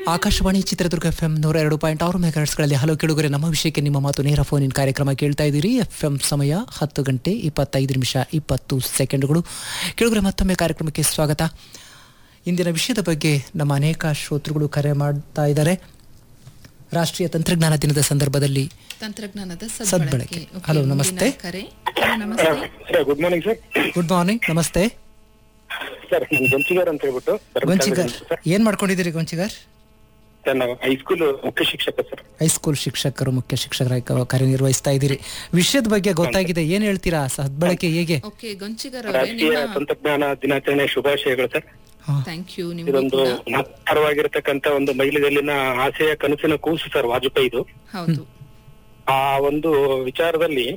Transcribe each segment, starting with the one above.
Akashvani Chitradurga F M ನೂರ ಎರಡು point ಆರು ಮೆಗಾಹರ್ಟ್ಸ್ಗಳಲ್ಲಿ ಹಲವು ಕೆಳುಗರೆ ನಮ್ಮ ವಿಷಯಕ್ಕೆ ನಿಮ್ಮ ಮಾತು ನೇರ ಫೋನ್ ಇನ್ ಕಾರ್ಯಕ್ರಮ ಕೇಳ್ತಾ ಇದ್ದೀರಿ ಎಫ್ ಎಂ ಸಮಯ ಹತ್ತು ಗಂಟೆ ಇಪ್ಪತ್ತೈದು ನಿಮಿಷ ಇಪ್ಪತ್ತು ಸೆಕೆಂಡ್ಗಳು ಕೆಳುಗರೆ ಮತ್ತೊಮ್ಮೆ ಕಾರ್ಯಕ್ರಮಕ್ಕೆ ಸ್ವಾಗತ ಇಂದಿನ ವಿಷಯದ ಬಗ್ಗೆ ನಮ್ಮ ಅನೇಕ ಶ್ರೋತೃಗಳು ಕರೆ ಮಾಡ್ತಾ ಇದ್ದಾರೆ ರಾಷ್ಟ್ರೀಯ ತಂತ್ರಜ್ಞಾನ ದಿನದ ಸಂದರ್ಭದಲ್ಲಿ ತಂತ್ರಜ್ಞಾನದ ಸದ್ಬಳಕೆ. ಸದ್ಬಳಕೆ ಓಕೆ, ಹಲೋ, ಮುಂದಿನ ನಮಸ್ತೆ. ಕರೆ ಹಲೋ, ನಮಸ್ತೆ sir good morning sir good morning ನಮಸ್ತೆ ಸರ್ ನಾನು ಗೊಂಚಿಗಾರ್ ಅಂತ ಹೇಳ್ಬಿಟ್ಟು ಗೊಂಚಿಗರ್ ಸರ್ ಏನ್ ಮಾಡ್ಕೊಂಡಿದ್ದೀರಿ ಗೊಂಚಿಗರ್ ಸರ್ ನಾವು ಹೈಸ್ಕೂಲ್ ಮುಖ್ಯ ಶಿಕ್ಷಕ ಸರ್ ಹೈಸ್ಕೂಲ್ ಶಿಕ್ಷಕರು ಮುಖ್ಯ ಶಿಕ್ಷಕರಾಗಿ ಕ- ಕಾರ್ಯನಿರ್ವಹಿಸ್ತಾ ಇದ್ದೀರಿ ವಿಷಯದ ಬಗ್ಗೆ ಗೊತ್ತಾಗಿದೆ ಏನ್ ಹೇಳ್ತೀರಾ ಸದ್ಬಳಕೆ ಹೇಗೆ ಓಕೆ ಗೊಂಚಿಗರ್ ಅವರೇ ರಾಷ್ಟ್ರೀಯ ನಿಮ್ಮ ತಂತ್ರಜ್ಞಾನ ದಿನಾಚರಣೆ ಶುಭಾಶಯಗಳು ಸರ್ ಥ್ಯಾಂಕ್ ಯು ನಿಮಗೂ ಇದೊಂದು ಕೂಡ ಮಹತ್ತರವಾಗಿರ್ತಕ್ಕಂತ ಒಂದು ಮಹಿಳೆಯಲ್ಲಿನ ಆಸೆಯ ಕನಸಿನ ಕೂಸು ಸರ್ ವಾಜಪೇಯಿದು ಹೌದು ಆ ಒಂದು ವಿಚಾರದಲ್ಲಿ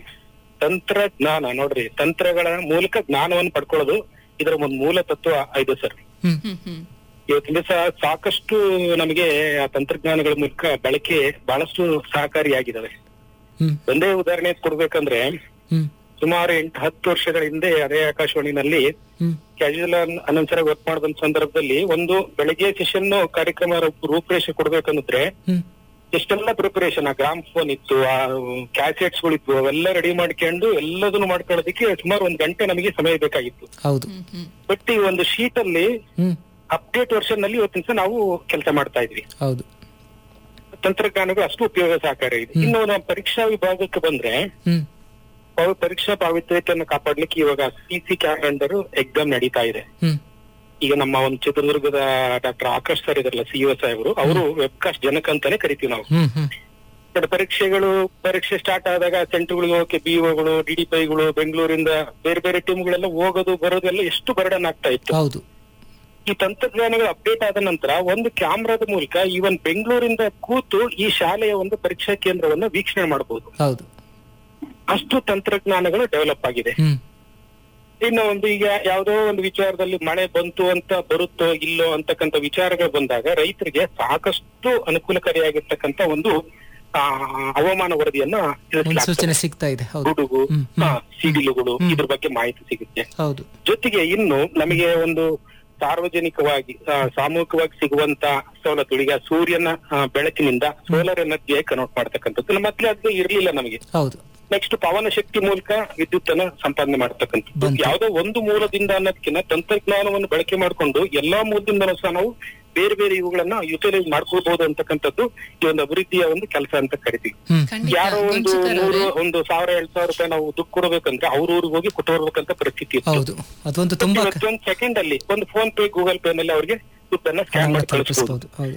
ತಂತ್ರಜ್ಞಾನ ನೋಡ್ರಿ ತಂತ್ರಗಳ ಮೂಲಕ ಜ್ಞಾನವನ್ನು ಪಡ್ಕೊಳ್ಳೋದು ಇದರ ಒಂದು ಮೂಲ ತತ್ವ ಇದು ಸರ್ ಹ್ಮ್ ಹ್ಮ್ ಹ್ಮ್ ಇವತ್ತಿನ ದಿವಸ ಸಾಕಷ್ಟು ನಮಗೆ ಆ ತಂತ್ರಜ್ಞಾನಗಳ ಮೂಲಕ ಬಳಕೆ ಬಹಳಷ್ಟು ಸಹಕಾರಿಯಾಗಿದ್ದಾವೆ ಹ್ಮ್ ಒಂದೇ ಉದಾಹರಣೆ ಕೊಡ್ಬೇಕಂದ್ರೆ ಹ್ಮ್ ಸುಮಾರು ಎಂಟು ಹತ್ತು ವರ್ಷಗಳ ಹಿಂದೆ ಅದೇ ಆಕಾಶವಾಣಿನಲ್ಲಿ ಹ್ಮ್ ಕ್ಯಾಶುವಲ್ ಅನೌನ್ಸರ್ ವರ್ಕ್ ಮಾಡಿದ ಸಂದರ್ಭದಲ್ಲಿ ಒಂದು ಬೆಳಗ್ಗೆ ಸೆಷನ್ ಕಾರ್ಯಕ್ರಮ ರೂಪ್- ರೂಪರೇಷೆ ಕೊಡ್ಬೇಕಂದ್ರೆ ಹ್ಮ್ ಎಷ್ಟೆಲ್ಲ ಪ್ರಿಪರೇಷನ್ ಆ ಗ್ರಾಮ್ ಫೋನ್ ಇತ್ತು ಆ ಕ್ಯಾಸೆಟ್ಸ್ ಗಳಿತ್ತು ಅವೆಲ್ಲ ರೆಡಿ ಮಾಡ್ಕೊಂಡು ಎಲ್ಲದನ್ನು ಮಾಡ್ಕೊಳ್ಳೋದಕ್ಕೆ ಸುಮಾರು ಒಂದ್ ಗಂಟೆ ನಮಗೆ ಸಮಯ ಬೇಕಾಗಿತ್ತು ಹೌದು ಹ್ಮ್ ಹ್ಮ್ ಬಟ್ ಈ ಒಂದು ಶೀಟ್ ಅಲ್ಲಿ ಹ್ಮ್ ಅಪ್ಡೇಟ್ ವರ್ಷನ್ ನಲ್ಲಿ ಇವತ್ತಿನ ದಿವಸ ನಾವು ಕೆಲಸ ಮಾಡ್ತಾ ಇದ್ವಿ ಹೌದು ತಂತ್ರಜ್ಞಾನಗಳು ಅಷ್ಟು ಉಪಯೋಗ ಸಹಕಾರಿ ಇದೆ ಇನ್ನು ನಮ್ಮ ಪರೀಕ್ಷಾ ವಿಭಾಗಕ್ಕೆ ಬಂದ್ರೆ ಹ್ಮ್ ಅವು ಪರೀಕ್ಷಾ ಪಾವಿತ್ರ್ಯತೆಯನ್ನು ಕಾಪಾಡ್ಲಿಕ್ಕೆ ಇವಾಗ ಸಿ ಸಿ ಕ್ಯಾಲೆಂಡರ್ ಎಕ್ಸಾಮ್ ನಡೀತಾ ಇದೆ ಹ್ಮ್ ಈಗ ನಮ್ಮ ಒಂದು ಚಿತ್ರದುರ್ಗದ ಡಾಕ್ಟರ್ ಆಕಾಶ್ ಸರ್ ಇದಾರಲ್ಲ ಸಿಇಒ ಸಾಹೇಬರು ಅವರು ವೆಬ್ಕಾಸ್ಟ್ ಜನಕ ಅಂತಾನೆ ಕರಿತೀವಿ ನಾವು ಹ್ಮ್ ಹ್ಮ್ ಬಟ್ ಪರೀಕ್ಷೆಗಳು ಪರೀಕ್ಷೆ ಸ್ಟಾರ್ಟ್ ಆದಾಗ ಸೆಂಟರ್ಗಳಿಗೆ ಹೋಗಕ್ಕೆ ಬಿಒಗಳು ಡಿಡಿಪಿಗಳು ಬೆಂಗಳೂರಿಂದ ಬೇರೆ ಬೇರೆ ಟೀಮ್ಗಳೆಲ್ಲ ಹೋಗೋದು ಬರೋದು ಎಲ್ಲ ಎಷ್ಟು ಬರ್ಡನ್ ಆಗ್ತಾ ಇತ್ತು ಹೌದು ಈ ತಂತ್ರಜ್ಞಾನಗಳು ಅಪ್ಡೇಟ್ ಆದ ನಂತರ ಒಂದು ಕ್ಯಾಮ್ರಾದ ಮೂಲಕ ಈವನ್ ಬೆಂಗಳೂರಿಂದ ಕೂತು ಈ ಶಾಲೆಯ ಒಂದು ಪರೀಕ್ಷಾ ಕೇಂದ್ರವನ್ನ ವೀಕ್ಷಣೆ ಮಾಡಬಹುದು ಹೌದು ಅಷ್ಟು ತಂತ್ರಜ್ಞಾನಗಳು ಡೆವಲಪ್ ಆಗಿದೆ ಹ್ಮ್ ಇನ್ನು ಒಂದು ಈಗ ಯಾವುದೋ ಒಂದು ವಿಚಾರದಲ್ಲಿ ಮಳೆ ಬಂತು ಅಂತ ಬರುತ್ತೋ ಇಲ್ಲೋ ಅಂತಕ್ಕಂಥ ವಿಚಾರಗಳು ಬಂದಾಗ ರೈತರಿಗೆ ಸಾಕಷ್ಟು ಅನುಕೂಲಕಾರಿಯಾಗಿರ್ತಕ್ಕಂಥ ಒಂದು ಆ, ಹವಾಮಾನ ವರದಿಯನ್ನ ತಿಳಿಸಲಾಗ್ತದೆ. ಮುನ್ಸೂಚನೆ ಸಿಗ್ತಾ ಇದೆ ಹೌದು ಗುಡುಗು ಹ್ಮ್, ಹ್ಮ್. ಆ, ಸಿಡಿಲುಗಳು ಹ್ಮ್. ಇದ್ರ ಬಗ್ಗೆ ಮಾಹಿತಿ ಸಿಗುತ್ತೆ ಹೌದು ಜೊತೆಗೆ ಇನ್ನು ನಮಗೆ ಒಂದು ಸಾರ್ವಜನಿಕವಾಗಿ ಆ, ಸಾಮೂಹಿಕವಾಗಿ ಸಿಗುವಂತ ಸವಲತ್ತುಗಳು ಈಗ ಸೂರ್ಯನ ಆ, ಬೆಳಕಿನಿಂದ ಸೋಲಾರ್ ಎನರ್ಜಿ ಕನ್ವರ್ಟ್ ಮಾಡ್ತಕ್ಕಂಥದ್ದು ನಮ್ಮ ಮೊದ್ಲೇ ಅದು ಇರ್ಲಿಲ್ಲ ನಮಗೆ ಹೌದು ನೆಕ್ಸ್ಟ್ ಪವನ ಶಕ್ತಿ ಮೂಲಕ ವಿದ್ಯುತ್ ಅನ್ನ ಸಂಪಾದನೆ ಮಾಡ್ತಕ್ಕಂಥದ್ದು ಬಂತು. ಯಾವುದೋ ಒಂದು ಮೂಲದಿಂದ ಅನ್ನೋದಕ್ಕಿಂತ ತಂತ್ರಜ್ಞಾನವನ್ನು ಬಳಕೆ ಮಾಡಿಕೊಂಡು ಎಲ್ಲಾ ಮೂಲದಿಂದಲೂ ಸಹ ನಾವು ಬೇರೆ ಬೇರೆ ಇವುಗಳನ್ನ ಯುಟಿಲೈಸ್ ಮಾಡ್ಕೊಳ್ಬಹುದು ಅಂತಕ್ಕಂಥದ್ದು ಈ ಒಂದು ಅಭಿವೃದ್ಧಿಯ ಒಂದು ಕೆಲಸ ಅಂತ ಕರಿತೀವಿ ಹ್ಮ್ ಖಂಡಿತ ಯಾರೋ ಒಂದು ಗೊಂಚಿಗರ್ ನೂರು ಅವರೇ ಒಂದು ಸಾವಿರ ಎರಡ್ ಸಾವಿರ ರೂಪಾಯಿ ನಾವು ದುಡ್ಡು ಕೊಡಬೇಕಂದ್ರೆ ಅವ್ರ ಊರಿಗೆ ಹೋಗಿ ಕೊಟ್ಟು ಬರ್ಬೇಕಂತ ಪರಿಸ್ಥಿತಿ ಇತ್ತು ಹೌದು ಅದೊಂದು ತುಂಬಾ ಕ- ಇವತ್ತೊಂದು ಸೆಕೆಂಡ್ ಅಲ್ಲಿ ಒಂದು ಫೋನ್ ಪೇ ಗೂಗಲ್ ಪೇ ನಲ್ಲಿ ಅವ್ರಿಗೆ ದುಡ್ಡನ್ನ ಸ್ಕ್ಯಾನ್ ಹಣವನ್ನು ಮಾಡಿ ಕಳಿಸಬಹುದು ತಲುಪಿಸ್ಬೋದು ಹೌದು